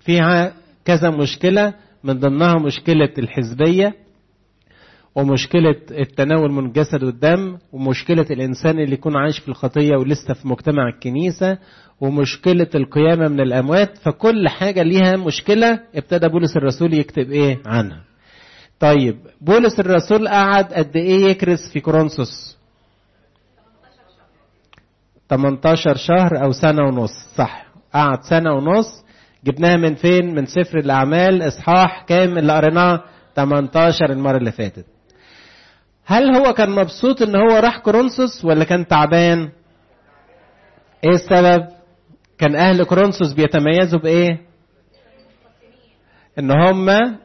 فيها كذا مشكلة من ضمنها مشكلة الحزبية ومشكلة التناول من الجسد والدم ومشكلة الإنسان اللي يكون عايش في الخطية ولسه في مجتمع الكنيسة ومشكلة القيامة من الأموات فكل حاجة ليها مشكلة ابتدى بولس الرسول يكتب إيه عنها طيب بولس الرسول قعد قد إيه يكرس في كورنثوس 18 شهر أو سنة ونص صح قعد سنة ونص جبناها من فين من سفر الأعمال إصحاح كام اللي قريناه 18 المرة اللي فاتت هل هو كان مبسوط ان هو راح كورنثوس ولا كان تعبان ايه السبب كان اهل كورنثوس بيتميزوا بايه ان هم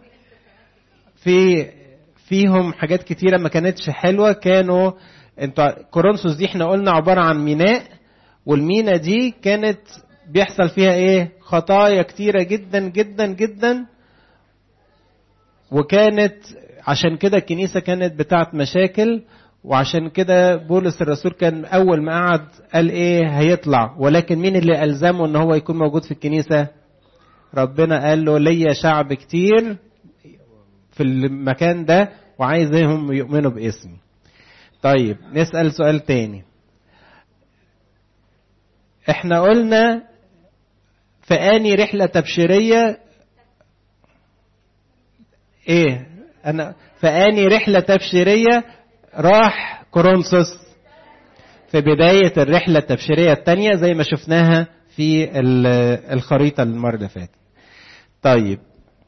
في فيهم حاجات كتيرة ما كانتش حلوة كانوا انتوا كورنثوس دي احنا قلنا عبارة عن ميناء والمينا دي كانت بيحصل فيها ايه خطايا كتيرة جدا جدا جدا وكانت عشان كده الكنيسة كانت بتاعت مشاكل وعشان كده بولس الرسول كان أول ما قعد قال إيه هيطلع ولكن مين اللي ألزمه إن هو يكون موجود في الكنيسة ربنا قال له ليا شعب كتير في المكان ده وعايزهم يؤمنوا باسمي طيب نسأل سؤال تاني احنا قلنا في اني رحلة تبشيرية ايه انا في اني رحلة تبشيرية راح كورنثوس في بداية الرحلة التبشيرية الثانية زي ما شفناها في الخريطة المرة اللي فاتت طيب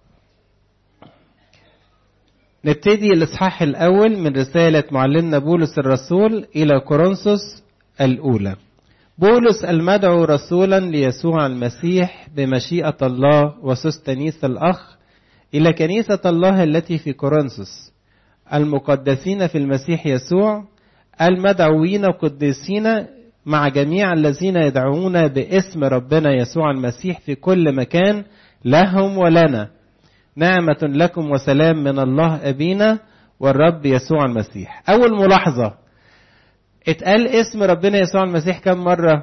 نبتدي الإصحاح الأول من رسالة معلمنا بولس الرسول إلى كورنثوس الأولى بولس المدعو رسولا ليسوع المسيح بمشيئة الله وسستنيس الأخ إلى كنيسة الله التي في كورنثوس المقدسين في المسيح يسوع المدعوين قديسين مع جميع الذين يدعون باسم ربنا يسوع المسيح في كل مكان لهم ولنا نعمة لكم وسلام من الله أبينا والرب يسوع المسيح أول ملاحظة اتقال اسم ربنا يسوع المسيح كم مرة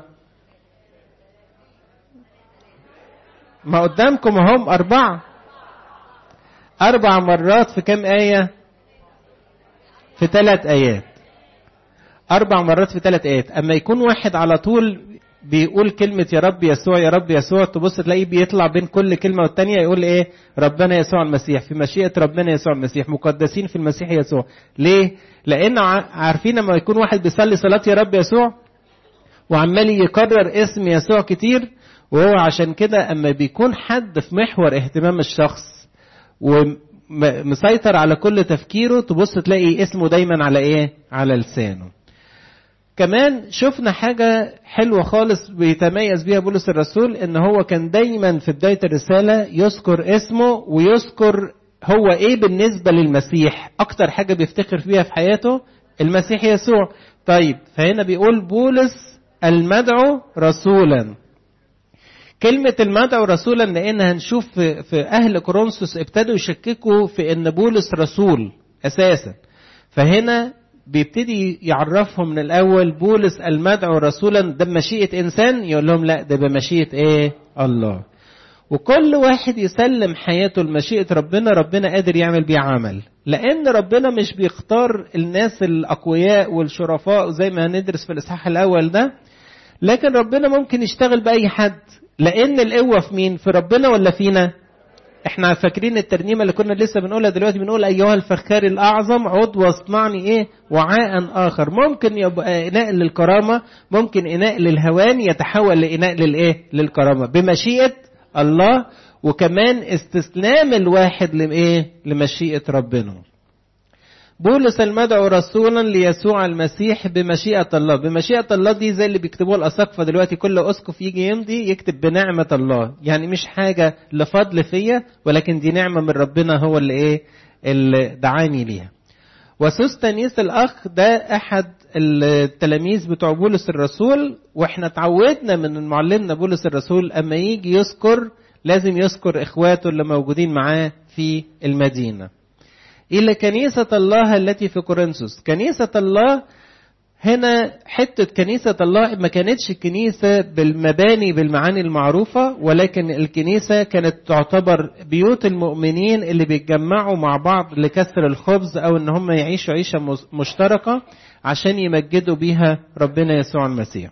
ما قدامكم هم أربعة أربع مرات في كم آية في ثلاث آيات أربع مرات في ثلاث آيات أما يكون واحد على طول بيقول كلمة يا رب يسوع يا رب يسوع تبص تلاقيه بيطلع بين كل كلمة والتانية يقول إيه ربنا يسوع المسيح في مشيئة ربنا يسوع المسيح مقدسين في المسيح يسوع ليه؟ لأن عارفين لما يكون واحد بيصلي صلاة يا رب يسوع وعمال يكرر اسم يسوع كتير وهو عشان كده أما بيكون حد في محور اهتمام الشخص ومسيطر على كل تفكيره تبص تلاقي اسمه دايما على ايه على لسانه كمان شفنا حاجة حلوة خالص بيتميز بيها بولس الرسول ان هو كان دايما في بداية الرسالة يذكر اسمه ويذكر هو ايه بالنسبة للمسيح اكتر حاجة بيفتخر فيها في حياته المسيح يسوع طيب فهنا بيقول بولس المدعو رسولا كلمة المدعو رسولا لأن هنشوف في, في أهل كورنثوس ابتدوا يشككوا في أن بولس رسول أساسا فهنا بيبتدي يعرفهم من الأول بولس المدعو رسولا ده بمشيئة إنسان يقول لهم لا ده بمشيئة إيه الله وكل واحد يسلم حياته لمشيئة ربنا ربنا قادر يعمل بيه عمل لأن ربنا مش بيختار الناس الأقوياء والشرفاء زي ما هندرس في الإصحاح الأول ده لكن ربنا ممكن يشتغل بأي حد لأن القوة في مين؟ في ربنا ولا فينا؟ احنا فاكرين الترنيمة اللي كنا لسه بنقولها دلوقتي بنقول أيها الفخار الأعظم عد واصنعني إيه؟ وعاء آخر ممكن يبقى إناء للكرامة ممكن إناء للهوان يتحول لإناء للإيه؟ للكرامة بمشيئة الله وكمان استسلام الواحد لإيه؟ لمشيئة ربنا. بولس المدعو رسولا ليسوع المسيح بمشيئة الله بمشيئة الله دي زي اللي بيكتبوها الأساقفة دلوقتي كل أسقف يجي يمضي يكتب بنعمة الله يعني مش حاجة لفضل فيا ولكن دي نعمة من ربنا هو اللي إيه اللي دعاني ليها وسوستانيس الأخ ده أحد التلاميذ بتوع بولس الرسول وإحنا اتعودنا من معلمنا بولس الرسول أما يجي يذكر لازم يذكر إخواته اللي موجودين معاه في المدينة إلى كنيسة الله التي في كورنثوس كنيسة الله هنا حتة كنيسة الله ما كانتش كنيسة بالمباني بالمعاني المعروفة ولكن الكنيسة كانت تعتبر بيوت المؤمنين اللي بيتجمعوا مع بعض لكسر الخبز أو إن هم يعيشوا عيشة مشتركة عشان يمجدوا بيها ربنا يسوع المسيح.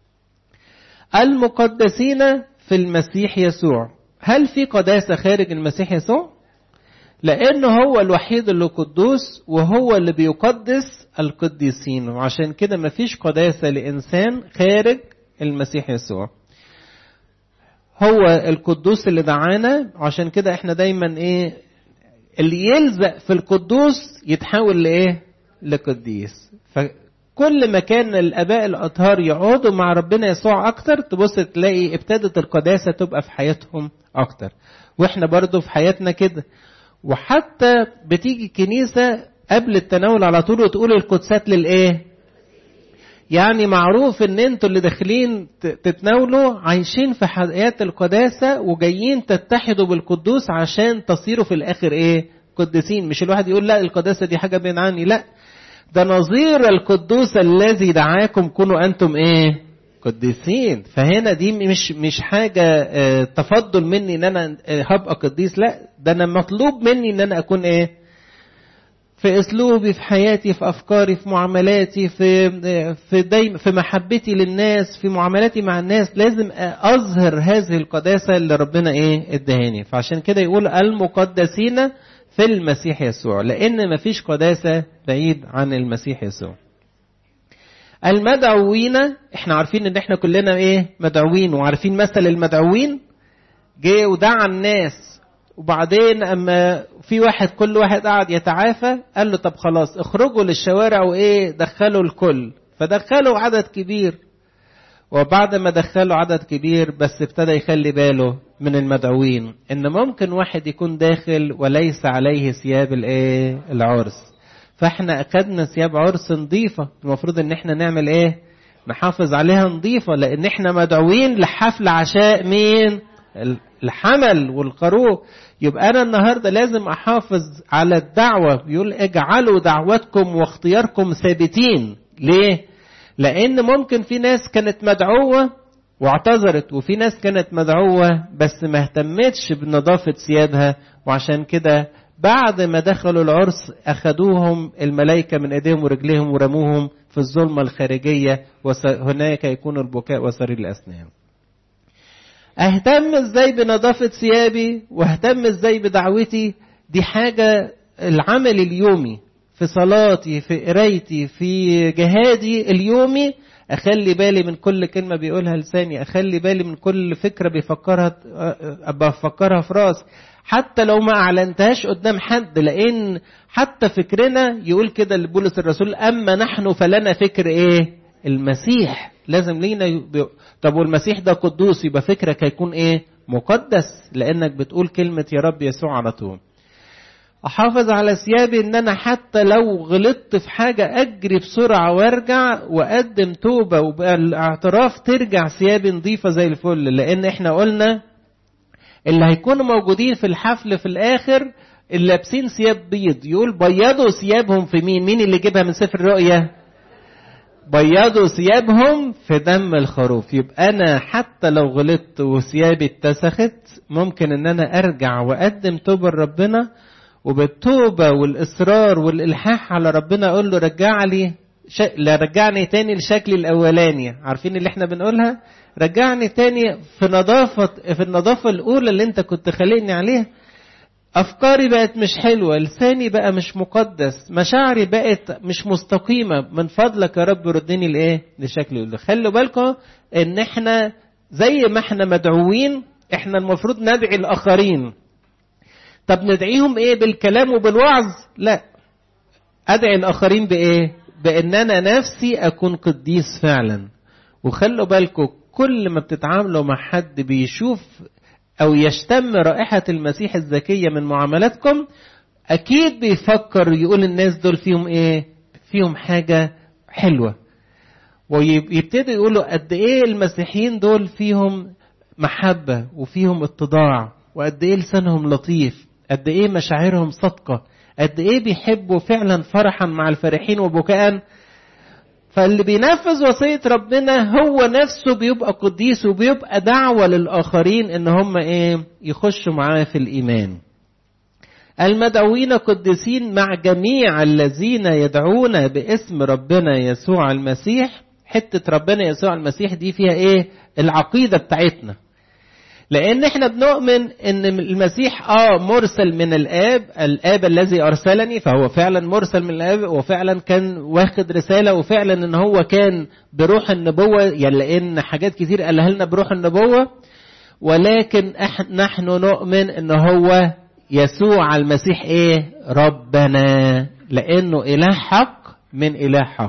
المقدسين في المسيح يسوع. هل في قداسة خارج المسيح يسوع؟ لأنه هو الوحيد اللي قدوس وهو اللي بيقدس القديسين وعشان كده مفيش قداسة لإنسان خارج المسيح يسوع هو القدوس اللي دعانا وعشان كده احنا دايما ايه اللي يلزق في القدوس يتحول لايه لقديس فكل ما كان الاباء الاطهار يقعدوا مع ربنا يسوع اكتر تبص تلاقي ابتدت القداسه تبقى في حياتهم اكتر واحنا برضو في حياتنا كده وحتى بتيجي كنيسة قبل التناول على طول وتقول القدسات للإيه؟ يعني معروف ان انتوا اللي داخلين تتناولوا عايشين في حياة القداسة وجايين تتحدوا بالقدوس عشان تصيروا في الاخر ايه؟ قديسين مش الواحد يقول لا القداسة دي حاجة بين عني لا ده نظير القدوس الذي دعاكم كونوا انتم ايه؟ قديسين فهنا دي مش مش حاجه تفضل مني ان انا هبقى قديس لا ده انا مطلوب مني ان انا اكون ايه في اسلوبي في حياتي في افكاري في معاملاتي في في دايما في محبتي للناس في معاملاتي مع الناس لازم اظهر هذه القداسه اللي ربنا ايه ادهاني فعشان كده يقول المقدسين في المسيح يسوع لان مفيش قداسه بعيد عن المسيح يسوع المدعوين احنا عارفين ان احنا كلنا ايه مدعوين وعارفين مثل المدعوين جه ودعا الناس وبعدين اما في واحد كل واحد قعد يتعافى قال له طب خلاص اخرجوا للشوارع وايه دخلوا الكل فدخلوا عدد كبير وبعد ما دخلوا عدد كبير بس ابتدى يخلي باله من المدعوين ان ممكن واحد يكون داخل وليس عليه ثياب الايه العرس فاحنا اخدنا ثياب عرس نظيفه المفروض ان احنا نعمل ايه نحافظ عليها نظيفه لان احنا مدعوين لحفل عشاء مين الحمل والخروف يبقى انا النهارده لازم احافظ على الدعوه بيقول اجعلوا دعوتكم واختياركم ثابتين ليه لان ممكن في ناس كانت مدعوه واعتذرت وفي ناس كانت مدعوه بس ما اهتمتش بنظافه ثيابها وعشان كده بعد ما دخلوا العرس أخذوهم الملائكة من إيديهم ورجليهم ورموهم في الظلمة الخارجية وهناك يكون البكاء وصرير الأسنان أهتم إزاي بنظافة ثيابي وأهتم إزاي بدعوتي دي حاجة العمل اليومي في صلاتي في قرايتي في جهادي اليومي أخلي بالي من كل كلمة بيقولها لساني أخلي بالي من كل فكرة بيفكرها بفكرها في راسي حتى لو ما اعلنتهاش قدام حد لان حتى فكرنا يقول كده لبولس الرسول اما نحن فلنا فكر ايه المسيح لازم لينا يب... طب والمسيح ده قدوس يبقى فكرك هيكون ايه مقدس لانك بتقول كلمه يا رب يسوع على طول احافظ على ثيابي ان انا حتى لو غلطت في حاجه اجري بسرعه وارجع واقدم توبه وبقى الاعتراف ترجع ثيابي نظيفه زي الفل لان احنا قلنا اللي هيكونوا موجودين في الحفل في الاخر اللي لابسين ثياب بيض يقول بيضوا ثيابهم في مين مين اللي جيبها من سفر الرؤيا بيضوا ثيابهم في دم الخروف يبقى انا حتى لو غلطت وثيابي اتسخت ممكن ان انا ارجع واقدم توبه لربنا وبالتوبه والاصرار والالحاح على ربنا اقول له رجع لي ش... لا رجعني تاني لشكلي الاولاني عارفين اللي احنا بنقولها رجعني تاني في نظافة في النظافة الأولى اللي أنت كنت خلقني عليها أفكاري بقت مش حلوة لساني بقى مش مقدس مشاعري بقت مش مستقيمة من فضلك يا رب ردني لإيه لشكل ده خلوا بالكم إن إحنا زي ما إحنا مدعوين إحنا المفروض ندعي الآخرين طب ندعيهم إيه بالكلام وبالوعظ لا أدعي الآخرين بإيه بإن أنا نفسي أكون قديس فعلا وخلوا بالكم كل ما بتتعاملوا مع حد بيشوف او يشتم رائحة المسيح الزكية من معاملاتكم اكيد بيفكر يقول الناس دول فيهم ايه فيهم حاجة حلوة ويبتدي يقولوا قد ايه المسيحيين دول فيهم محبة وفيهم اتضاع وقد ايه لسانهم لطيف قد ايه مشاعرهم صادقة قد ايه بيحبوا فعلا فرحا مع الفرحين وبكاء فاللي بينفذ وصية ربنا هو نفسه بيبقى قديس وبيبقى دعوة للآخرين إن هم إيه يخشوا معاه في الإيمان المدعوين قديسين مع جميع الذين يدعون باسم ربنا يسوع المسيح حتة ربنا يسوع المسيح دي فيها ايه العقيدة بتاعتنا لان احنا بنؤمن ان المسيح اه مرسل من الاب الاب الذي ارسلني فهو فعلا مرسل من الاب وفعلا كان واخد رساله وفعلا ان هو كان بروح النبوه يعني لان حاجات كتير قالها لنا بروح النبوه ولكن نحن نؤمن ان هو يسوع المسيح ايه ربنا لانه اله حق من اله حق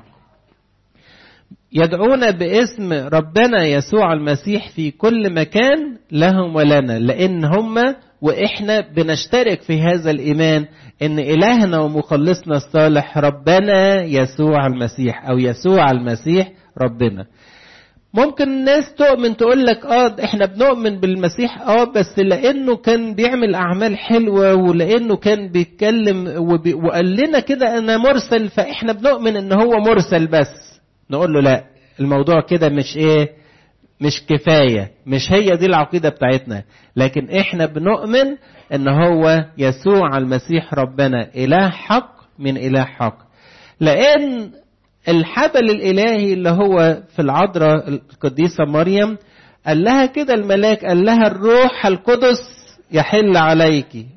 يدعون باسم ربنا يسوع المسيح في كل مكان لهم ولنا لان هم واحنا بنشترك في هذا الايمان ان الهنا ومخلصنا الصالح ربنا يسوع المسيح او يسوع المسيح ربنا ممكن الناس تؤمن تقول لك اه احنا بنؤمن بالمسيح اه بس لانه كان بيعمل اعمال حلوه ولانه كان بيتكلم وبي وقال لنا كده انا مرسل فاحنا بنؤمن ان هو مرسل بس نقول له لا الموضوع كده مش ايه مش كفايه مش هي دي العقيده بتاعتنا لكن احنا بنؤمن ان هو يسوع المسيح ربنا اله حق من اله حق لان الحبل الإلهي اللي هو في العذراء القديسة مريم قال لها كده الملاك قال لها الروح القدس يحل عليك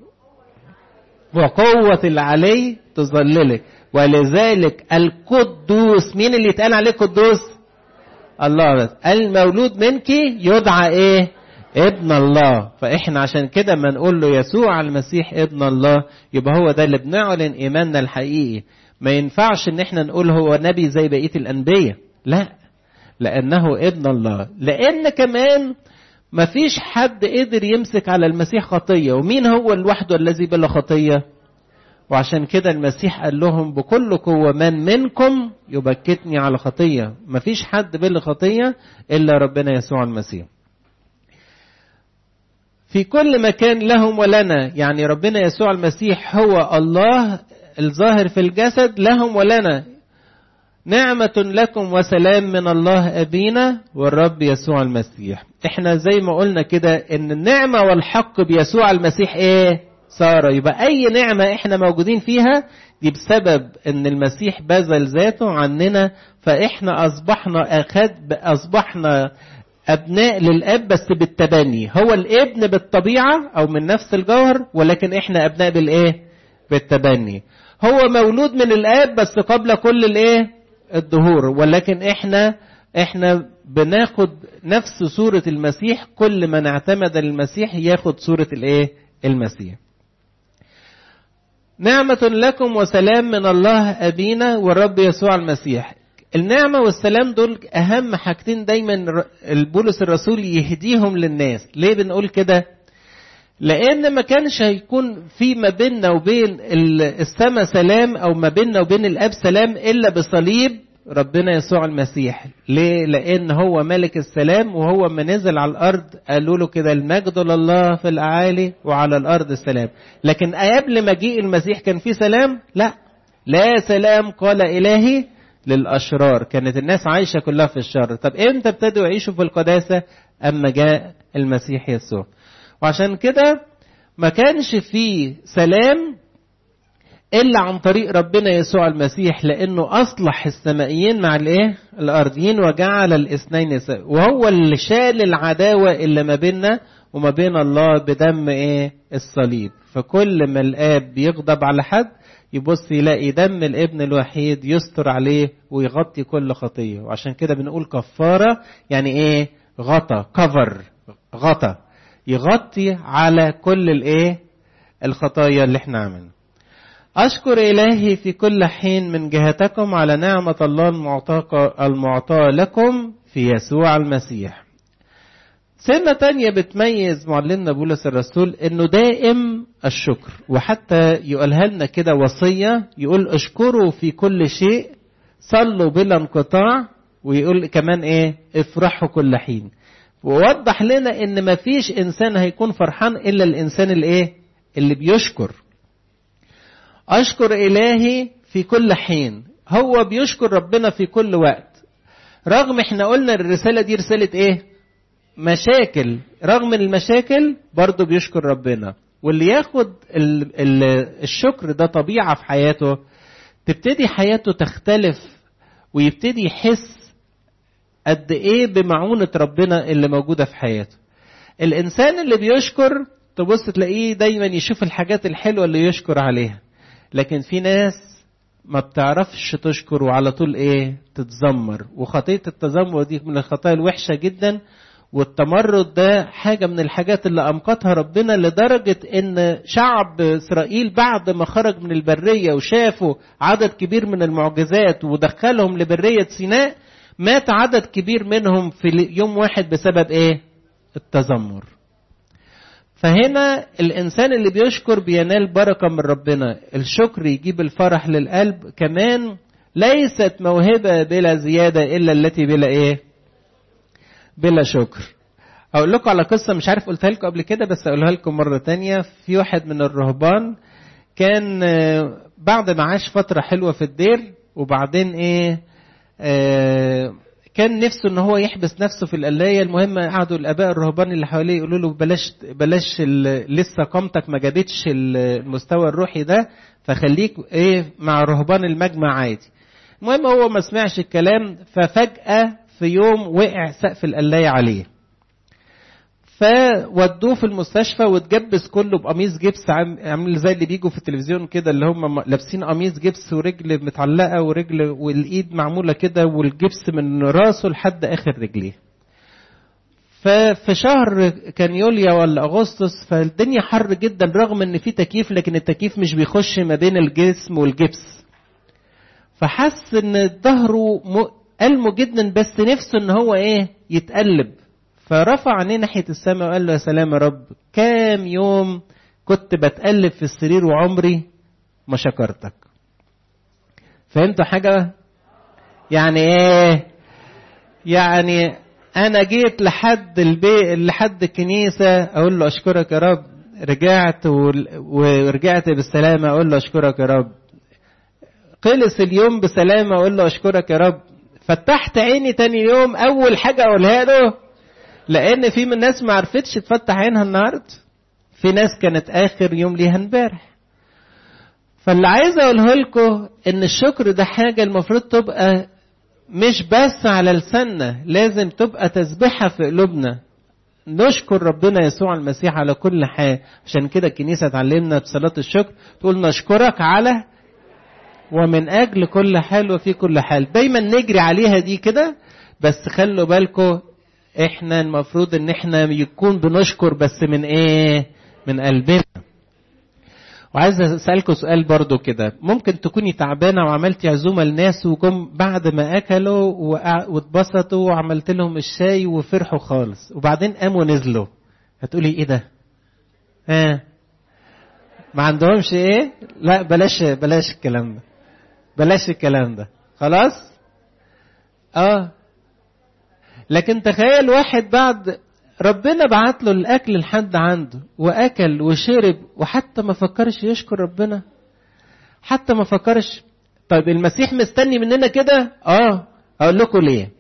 وقوة العلي تظللك ولذلك القدوس مين اللي يتقال عليه قدوس الله بس المولود منك يدعى ايه ابن الله فاحنا عشان كده ما نقول له يسوع المسيح ابن الله يبقى هو ده اللي بنعلن ايماننا الحقيقي ما ينفعش ان احنا نقول هو نبي زي بقيه الانبياء لا لانه ابن الله لان كمان ما فيش حد قدر يمسك على المسيح خطيه ومين هو لوحده الذي بلا خطيه وعشان كده المسيح قال لهم بكل قوة من منكم يبكتني على خطية ما فيش حد بلا خطية إلا ربنا يسوع المسيح في كل مكان لهم ولنا يعني ربنا يسوع المسيح هو الله الظاهر في الجسد لهم ولنا نعمة لكم وسلام من الله أبينا والرب يسوع المسيح احنا زي ما قلنا كده ان النعمة والحق بيسوع المسيح ايه صار يبقى اي نعمة احنا موجودين فيها دي بسبب ان المسيح بذل ذاته عننا فاحنا اصبحنا اخد اصبحنا ابناء للاب بس بالتبني هو الابن بالطبيعة او من نفس الجوهر ولكن احنا ابناء بالايه بالتبني هو مولود من الاب بس قبل كل الايه الظهور ولكن احنا احنا بناخد نفس صورة المسيح كل من اعتمد المسيح ياخد صورة الايه المسيح نعمة لكم وسلام من الله أبينا والرب يسوع المسيح النعمة والسلام دول أهم حاجتين دايما البولس الرسول يهديهم للناس ليه بنقول كده لأن ما كانش هيكون في ما بيننا وبين السماء سلام أو ما بيننا وبين الأب سلام إلا بصليب ربنا يسوع المسيح ليه لأن هو ملك السلام وهو ما نزل على الأرض قالوا له كده المجد لله في الأعالي وعلى الأرض السلام لكن قبل مجيء المسيح كان في سلام لا لا سلام قال إلهي للأشرار كانت الناس عايشة كلها في الشر طب إمتى ابتدوا يعيشوا في القداسة أما جاء المسيح يسوع وعشان كده ما كانش فيه سلام إلا عن طريق ربنا يسوع المسيح لأنه أصلح السمائيين مع الإيه؟ الأرضيين وجعل الاثنين وهو اللي شال العداوة اللي ما بيننا وما بين الله بدم إيه؟ الصليب فكل ما الآب يغضب على حد يبص يلاقي دم الابن الوحيد يستر عليه ويغطي كل خطية وعشان كده بنقول كفارة يعني إيه؟ غطى كفر غطى يغطي على كل الإيه؟ الخطايا اللي احنا عملنا أشكر إلهي في كل حين من جهتكم على نعمة الله المعطاة لكم في يسوع المسيح سنة تانية بتميز معلمنا بولس الرسول انه دائم الشكر وحتى يقولها لنا كده وصية يقول اشكروا في كل شيء صلوا بلا انقطاع ويقول كمان ايه افرحوا كل حين ووضح لنا ان مفيش انسان هيكون فرحان الا الانسان الايه اللي بيشكر أشكر إلهي في كل حين هو بيشكر ربنا في كل وقت رغم احنا قلنا الرسالة دي رسالة ايه مشاكل رغم المشاكل برضه بيشكر ربنا واللي ياخد ال ال الشكر ده طبيعة في حياته تبتدي حياته تختلف ويبتدي يحس قد ايه بمعونة ربنا اللي موجودة في حياته الانسان اللي بيشكر تبص تلاقيه دايما يشوف الحاجات الحلوة اللي يشكر عليها لكن في ناس ما بتعرفش تشكر وعلى طول ايه تتذمر وخطية التذمر دي من الخطايا الوحشة جدا والتمرد ده حاجة من الحاجات اللي أمقتها ربنا لدرجة إن شعب إسرائيل بعد ما خرج من البرية وشافوا عدد كبير من المعجزات ودخلهم لبرية سيناء مات عدد كبير منهم في يوم واحد بسبب إيه؟ التذمر. فهنا الإنسان اللي بيشكر بينال بركة من ربنا، الشكر يجيب الفرح للقلب، كمان ليست موهبة بلا زيادة إلا التي بلا إيه؟ بلا شكر اقول لكم على قصه مش عارف قلتها لكم قبل كده بس اقولها لكم مره تانية في واحد من الرهبان كان بعد ما عاش فتره حلوه في الدير وبعدين ايه آه كان نفسه ان هو يحبس نفسه في القلايه المهم قعدوا الاباء الرهبان اللي حواليه يقولوا له بلاش بلاش لسه قامتك ما جابتش المستوى الروحي ده فخليك ايه مع رهبان المجمع عادي المهم هو ما سمعش الكلام ففجاه في يوم وقع سقف القلاية عليه فودوه في المستشفى واتجبس كله بقميص جبس عامل زي اللي بيجوا في التلفزيون كده اللي هم لابسين قميص جبس ورجل متعلقه ورجل والايد معموله كده والجبس من راسه لحد اخر رجليه. ففي شهر كان يوليو ولا اغسطس فالدنيا حر جدا رغم ان في تكييف لكن التكييف مش بيخش ما بين الجسم والجبس. فحس ان ظهره ألمه جدا بس نفسه ان هو ايه يتقلب فرفع عينيه ناحية السماء وقال له يا سلام يا رب كام يوم كنت بتقلب في السرير وعمري ما شكرتك فهمتوا حاجة يعني ايه يعني انا جيت لحد البيت لحد الكنيسة اقول له اشكرك يا رب رجعت ورجعت بالسلامة اقول له اشكرك يا رب خلص اليوم بسلامة اقول له اشكرك يا رب فتحت عيني تاني يوم اول حاجه اقولها له لان في من ناس ما عرفتش تفتح عينها النهارده في ناس كانت اخر يوم ليها امبارح فاللي عايز اقوله لكم ان الشكر ده حاجه المفروض تبقى مش بس على لساننا لازم تبقى تسبحه في قلوبنا نشكر ربنا يسوع المسيح على كل حال عشان كده الكنيسه تعلمنا بصلاه الشكر تقول نشكرك على ومن أجل كل حال وفي كل حال دايما نجري عليها دي كده بس خلوا بالكم احنا المفروض ان احنا يكون بنشكر بس من ايه من قلبنا وعايز اسالكم سؤال برضو كده ممكن تكوني تعبانه وعملتي عزومه لناس وجم بعد ما اكلوا واتبسطوا وعملت لهم الشاي وفرحوا خالص وبعدين قاموا نزلوا هتقولي ايه ده ها آه. ما عندهمش ايه لا بلاش بلاش الكلام ده بلاش الكلام ده خلاص اه لكن تخيل واحد بعد ربنا بعت له الاكل لحد عنده واكل وشرب وحتى ما فكرش يشكر ربنا حتى ما فكرش طيب المسيح مستني مننا كده اه اقول لكم ليه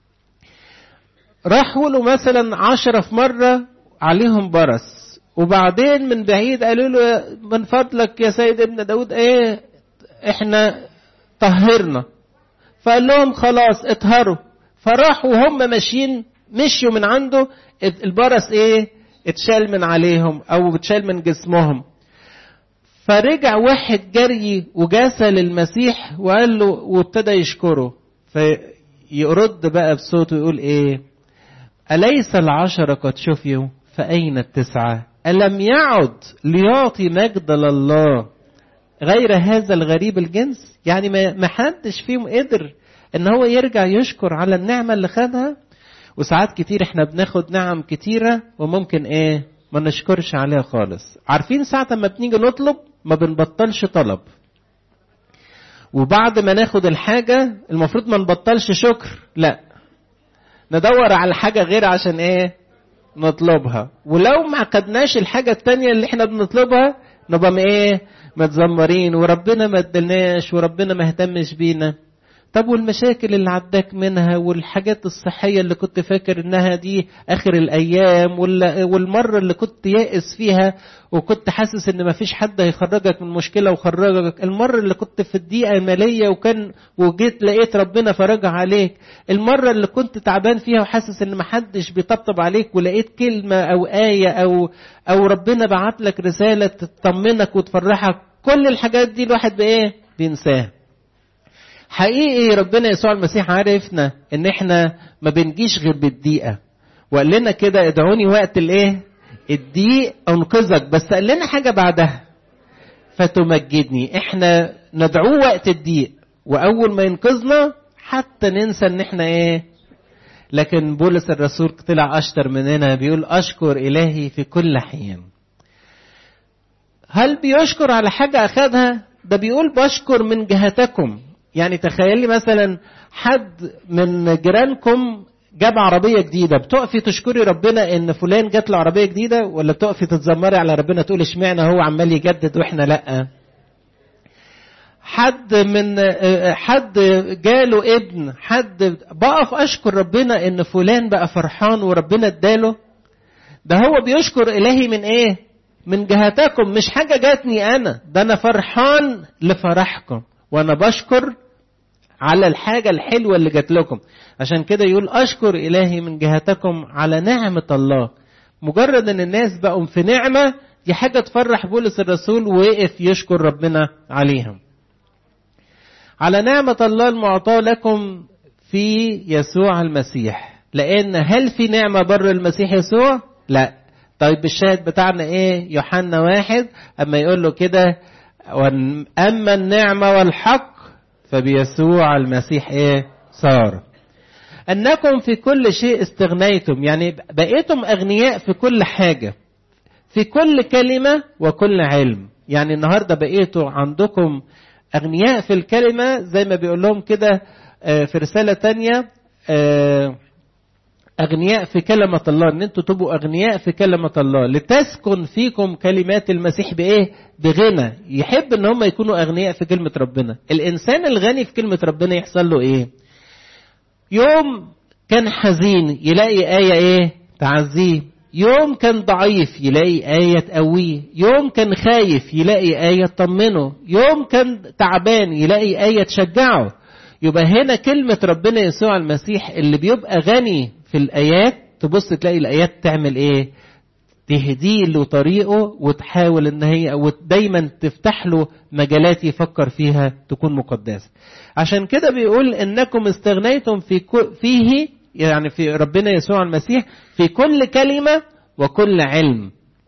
راحوا له مثلا عشرة في مرة عليهم برص وبعدين من بعيد قالوا له من فضلك يا سيد ابن داود ايه احنا طهرنا فقال لهم خلاص اطهروا فراحوا وهم ماشيين مشيوا من عنده البرص ايه اتشال من عليهم او اتشال من جسمهم فرجع واحد جري وجاسى للمسيح وقال له وابتدى يشكره فيرد بقى بصوته يقول ايه أليس العشرة قد شفيوا فأين التسعة ألم يعد ليعطي مجد لله غير هذا الغريب الجنس يعني ما حدش فيهم قدر ان هو يرجع يشكر على النعمة اللي خدها وساعات كتير احنا بناخد نعم كتيرة وممكن ايه ما نشكرش عليها خالص عارفين ساعة ما بنيجي نطلب ما بنبطلش طلب وبعد ما ناخد الحاجة المفروض ما نبطلش شكر لا ندور على حاجة غير عشان ايه نطلبها ولو ما خدناش الحاجة التانية اللي احنا بنطلبها نبقى ايه متذمرين وربنا ما ادلناش وربنا ما اهتمش بينا طب والمشاكل اللي عداك منها والحاجات الصحية اللي كنت فاكر انها دي اخر الايام والمرة اللي كنت يائس فيها وكنت حاسس ان مفيش حد هيخرجك من مشكلة وخرجك المرة اللي كنت في الضيقة المالية وكان وجيت لقيت ربنا فرج عليك المرة اللي كنت تعبان فيها وحاسس ان محدش بيطبطب عليك ولقيت كلمة او آية او او ربنا بعت لك رسالة تطمنك وتفرحك كل الحاجات دي الواحد بايه بينساها حقيقي ربنا يسوع المسيح عارفنا ان احنا ما بنجيش غير بالدقيقه وقال لنا كده ادعوني وقت الايه الضيق انقذك بس قال لنا حاجه بعدها فتمجدني احنا ندعوه وقت الضيق واول ما ينقذنا حتى ننسى ان احنا ايه لكن بولس الرسول طلع اشطر مننا بيقول اشكر الهي في كل حين هل بيشكر على حاجه اخذها ده بيقول بشكر من جهتكم يعني تخيلي مثلا حد من جيرانكم جاب عربيه جديده بتقفي تشكري ربنا ان فلان جات له عربيه جديده ولا بتقفي تتذمري على ربنا تقولي اشمعنى هو عمال يجدد واحنا لا حد من حد جاله ابن حد بقف اشكر ربنا ان فلان بقى فرحان وربنا اداله ده هو بيشكر الهي من ايه من جهتكم مش حاجه جاتني انا ده انا فرحان لفرحكم وانا بشكر على الحاجة الحلوة اللي جات لكم عشان كده يقول أشكر إلهي من جهتكم على نعمة الله مجرد أن الناس بقوا في نعمة دي حاجة تفرح بولس الرسول ووقف يشكر ربنا عليها على نعمة الله المعطاة لكم في يسوع المسيح لأن هل في نعمة بر المسيح يسوع؟ لا طيب الشاهد بتاعنا ايه؟ يوحنا واحد أما يقول له كده أما النعمة والحق فبيسوع المسيح ايه صار انكم في كل شيء استغنيتم يعني بقيتم اغنياء في كل حاجه في كل كلمه وكل علم يعني النهارده بقيتوا عندكم اغنياء في الكلمه زي ما بيقول لهم كده في رساله تانية أغنياء في كلمة الله إن أنتوا تبقوا أغنياء في كلمة الله لتسكن فيكم كلمات المسيح بإيه؟ بغنى يحب إن هم يكونوا أغنياء في كلمة ربنا الإنسان الغني في كلمة ربنا يحصل له إيه؟ يوم كان حزين يلاقي آية إيه؟ تعزيه يوم كان ضعيف يلاقي آية تقويه يوم كان خايف يلاقي آية تطمنه يوم كان تعبان يلاقي آية تشجعه يبقى هنا كلمة ربنا يسوع المسيح اللي بيبقى غني في الآيات تبص تلاقي الآيات تعمل إيه؟ تهديه له طريقه وتحاول إن هي ودايما تفتح له مجالات يفكر فيها تكون مقدسة. عشان كده بيقول إنكم استغنيتم في فيه يعني في ربنا يسوع المسيح في كل كلمة وكل علم.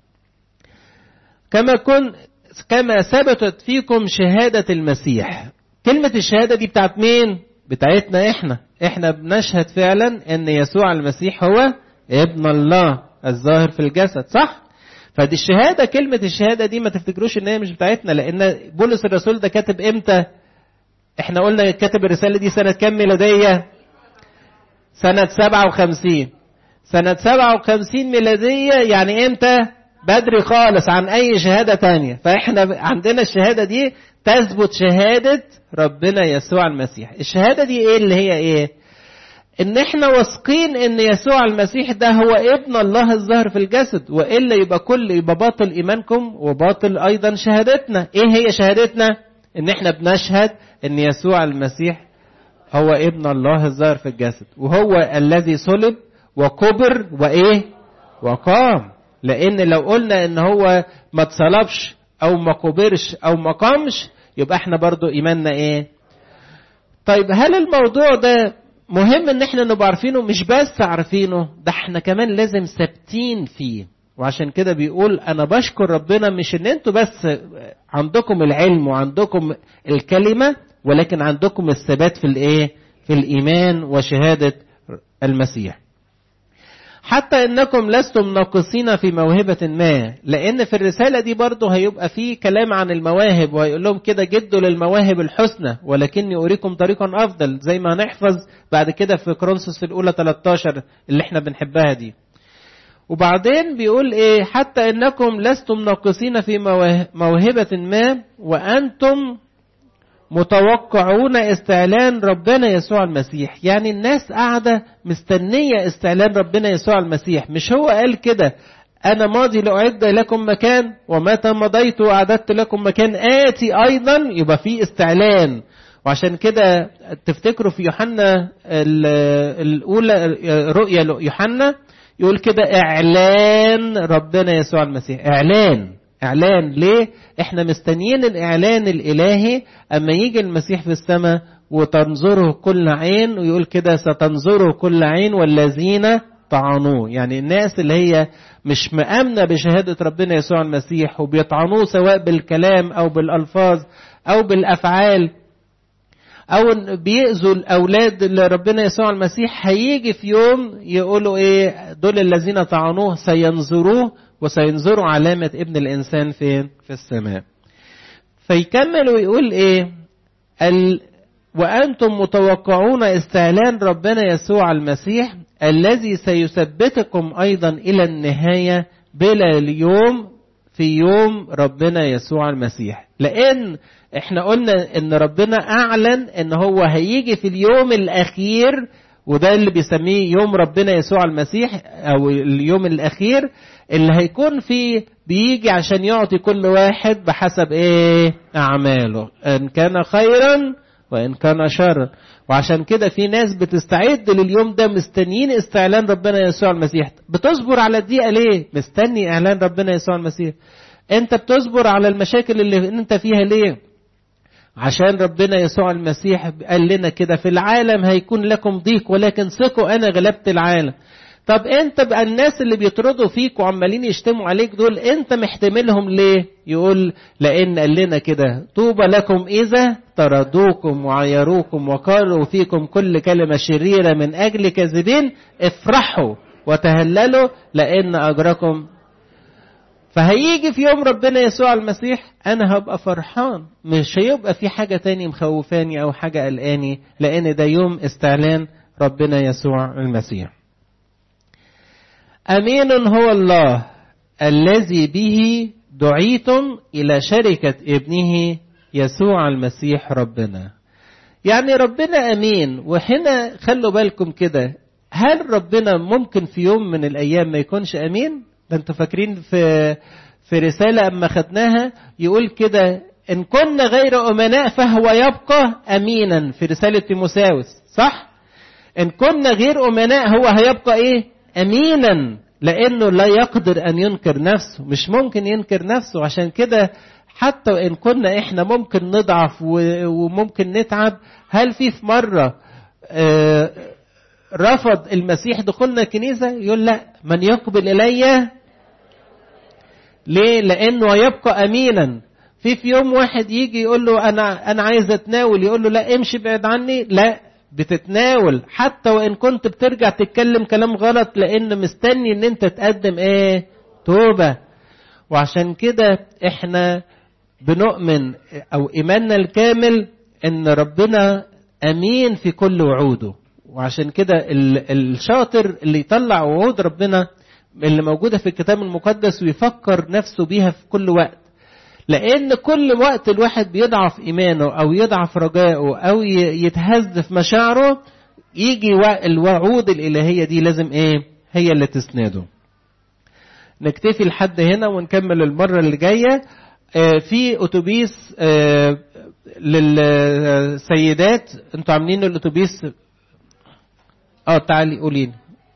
كما كن كما ثبتت فيكم شهادة المسيح كلمة الشهادة دي بتاعت مين؟ بتاعتنا احنا احنا بنشهد فعلا ان يسوع المسيح هو ابن الله الظاهر في الجسد صح؟ فدي الشهادة كلمة الشهادة دي ما تفتكروش ان هي مش بتاعتنا لان بولس الرسول ده كاتب امتى؟ احنا قلنا كاتب الرسالة دي سنة كام ميلادية؟ سنة 57 سنة 57 ميلادية يعني امتى؟ بدري خالص عن اي شهادة تانية فاحنا عندنا الشهادة دي تثبت شهادة ربنا يسوع المسيح الشهادة دي ايه اللي هي ايه ان احنا واثقين ان يسوع المسيح ده هو ابن الله الظاهر في الجسد والا يبقى كل يبقى باطل ايمانكم وباطل ايضا شهادتنا ايه هي شهادتنا ان احنا بنشهد ان يسوع المسيح هو ابن الله الظاهر في الجسد وهو الذي صلب وكبر وايه وقام لان لو قلنا ان هو ما اتصلبش او ما كبرش او ما قامش يبقى احنا برضو ايماننا ايه طيب هل الموضوع ده مهم ان احنا نبقى عارفينه مش بس عارفينه ده احنا كمان لازم ثابتين فيه وعشان كده بيقول انا بشكر ربنا مش ان انتوا بس عندكم العلم وعندكم الكلمة ولكن عندكم الثبات في الايه في الايمان وشهادة المسيح حتى انكم لستم ناقصين في موهبة ما لان في الرسالة دي برضه هيبقى في كلام عن المواهب وهيقول لهم كده جدوا للمواهب الحسنى ولكني اريكم طريقا افضل زي ما هنحفظ بعد كده في كرونسوس الاولى 13 اللي احنا بنحبها دي وبعدين بيقول ايه حتى انكم لستم ناقصين في موهبة ما وانتم متوقعون استعلان ربنا يسوع المسيح يعني الناس قاعدة مستنية استعلان ربنا يسوع المسيح مش هو قال كده أنا ماضي لأعد لكم مكان ومتى مضيت وأعددت لكم مكان آتي أيضا يبقى في استعلان وعشان كده تفتكروا في يوحنا الأولى رؤيا يوحنا يقول كده إعلان ربنا يسوع المسيح إعلان إعلان ليه؟ إحنا مستنيين الإعلان الإلهي أما يجي المسيح في السماء وتنظره كل عين ويقول كده ستنظره كل عين والذين طعنوه يعني الناس اللي هي مش مآمنة بشهادة ربنا يسوع المسيح وبيطعنوه سواء بالكلام أو بالألفاظ أو بالأفعال أو بيأذوا الأولاد اللي ربنا يسوع المسيح هيجي في يوم يقولوا إيه دول الذين طعنوه سينظروه وسينظروا علامة ابن الإنسان فين؟ في السماء. فيكمل ويقول إيه؟ ال وأنتم متوقعون استعلان ربنا يسوع المسيح الذي سيثبتكم أيضا إلى النهاية بلا اليوم في يوم ربنا يسوع المسيح لأن احنا قلنا ان ربنا اعلن ان هو هيجي في اليوم الاخير وده اللي بيسميه يوم ربنا يسوع المسيح او اليوم الاخير اللي هيكون فيه بيجي عشان يعطي كل واحد بحسب ايه اعماله ان كان خيرا وان كان شرا وعشان كده في ناس بتستعد لليوم ده مستنيين استعلان ربنا يسوع المسيح بتصبر على الضيقه ليه مستني اعلان ربنا يسوع المسيح انت بتصبر على المشاكل اللي انت فيها ليه عشان ربنا يسوع المسيح قال لنا كده في العالم هيكون لكم ضيق ولكن ثقوا انا غلبت العالم طب انت بقى الناس اللي بيطردوا فيك وعمالين يشتموا عليك دول انت محتملهم ليه يقول لان قال لنا كده طوبى لكم اذا طردوكم وعيروكم وقالوا فيكم كل كلمة شريرة من اجل كاذبين افرحوا وتهللوا لان اجركم فهيجي في يوم ربنا يسوع المسيح انا هبقى فرحان مش هيبقى في حاجة تاني مخوفاني او حاجة قلقاني لان ده يوم استعلان ربنا يسوع المسيح امين هو الله الذي به دعيتم الى شركة ابنه يسوع المسيح ربنا يعني ربنا امين وهنا خلوا بالكم كده هل ربنا ممكن في يوم من الايام ما يكونش امين ده انتوا فاكرين في في رسالة أما خدناها يقول كده إن كنا غير أمناء فهو يبقى أمينا في رسالة تيموساوس صح؟ إن كنا غير أمناء هو هيبقى إيه؟ أمينا لأنه لا يقدر أن ينكر نفسه مش ممكن ينكر نفسه عشان كده حتى وإن كنا إحنا ممكن نضعف وممكن نتعب هل في في مرة آه رفض المسيح دخولنا الكنيسة يقول لا من يقبل إلي ليه لأنه يبقى أمينا في في يوم واحد يجي يقول له أنا أنا عايز أتناول يقول له لا امشي بعد عني لا بتتناول حتى وإن كنت بترجع تتكلم كلام غلط لأن مستني إن أنت تقدم إيه توبة وعشان كده إحنا بنؤمن أو إيماننا الكامل إن ربنا أمين في كل وعوده وعشان كده الشاطر اللي يطلع وعود ربنا اللي موجودة في الكتاب المقدس ويفكر نفسه بيها في كل وقت لأن كل وقت الواحد بيضعف إيمانه أو يضعف رجائه أو يتهز في مشاعره يجي الوعود الإلهية دي لازم إيه هي اللي تسنده نكتفي لحد هنا ونكمل المرة اللي جاية في أتوبيس للسيدات انتوا عاملين الأتوبيس اه تعالي قولي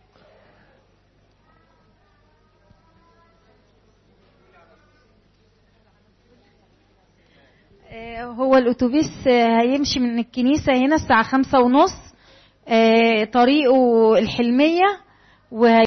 هو الاتوبيس هيمشي من الكنيسة هنا الساعة خمسة ونص طريقه الحلمية وهي